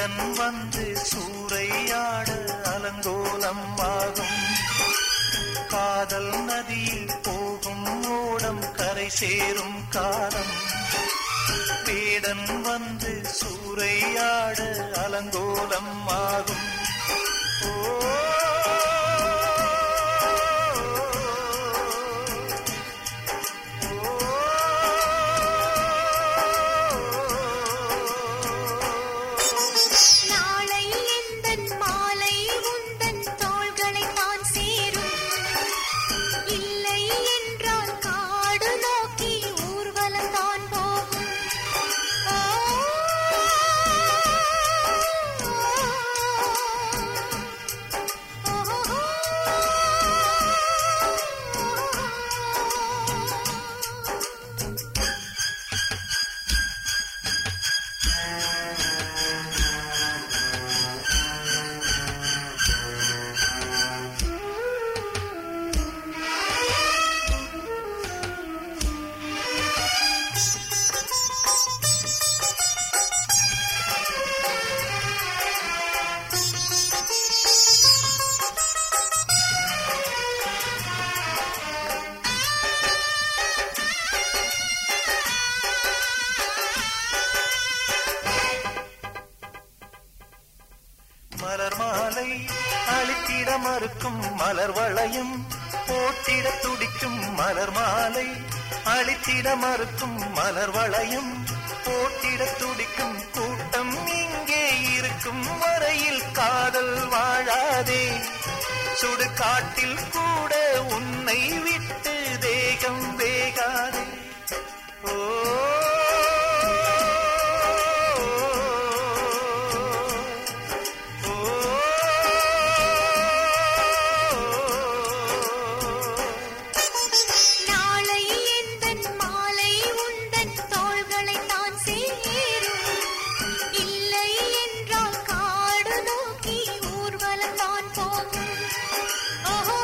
வேடன் வந்து சூறையாட அலங்கோலம் ஆகும் காதல் நதியில் போகும் ஓடம் கரை சேரும் காலம் வேடன் வந்து சூறையாட அலங்கோலம் ஆகும் நாளை எந்தன் மாலை உந்தன் தோள்களை தான் சேரும் இல்லை என்றால் காடு நோக்கி ஊர்வலம் தான் போகும் ஆ, மலர் மாலை அழித்திட மறுக்கும் மலர் வளையம் போட்டிட துடிக்கும் மலர் மாலை அழித்திட மறுக்கும் மலர் வளையம் போட்டிட துடிக்கும் கூட்டம் இங்கே இருக்கும் வரையில் காதல் வாழாதே சுடு காட்டில் கூட உன்னை விட்டு தேகம் வேகாதே ஓ நாளை எந்தன் மாலை உந்தன் தோள்களை தான் சேரும் இல்லை என்றால் காடு நோக்கி ஊர்வலம் தான் போகும் ஓஹோ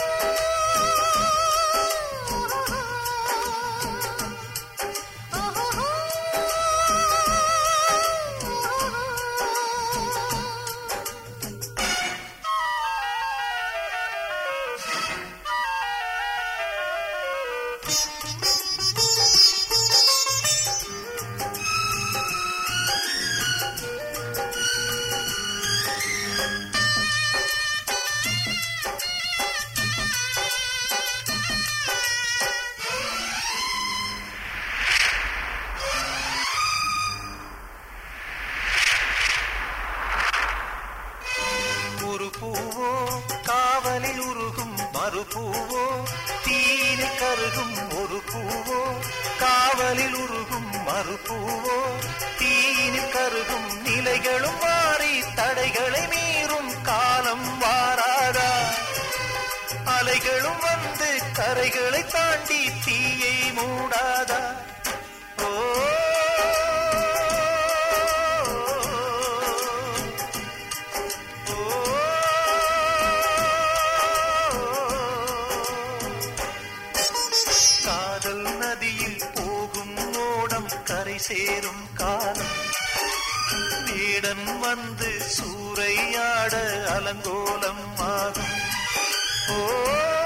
ஒரு பூவோ காவலில் உருகும் மறு பூவோ தீயில் கருகும் ஒரு பூவோ காவலில் உருகும் மறு பூவோ தீயில் கருகும் நிலைகளும் மாறி தடைகளை மீறும் காலம் வாராதா அலைகளும் வந்து கரைகளை தாண்டி தீயை மூடாதா ஓ காதல் நதியில் போகும் ஓடம் கரை சேரும் காலம் வேடன் வந்து சூறையாட அலங்கோலம் ஆகும் ஓ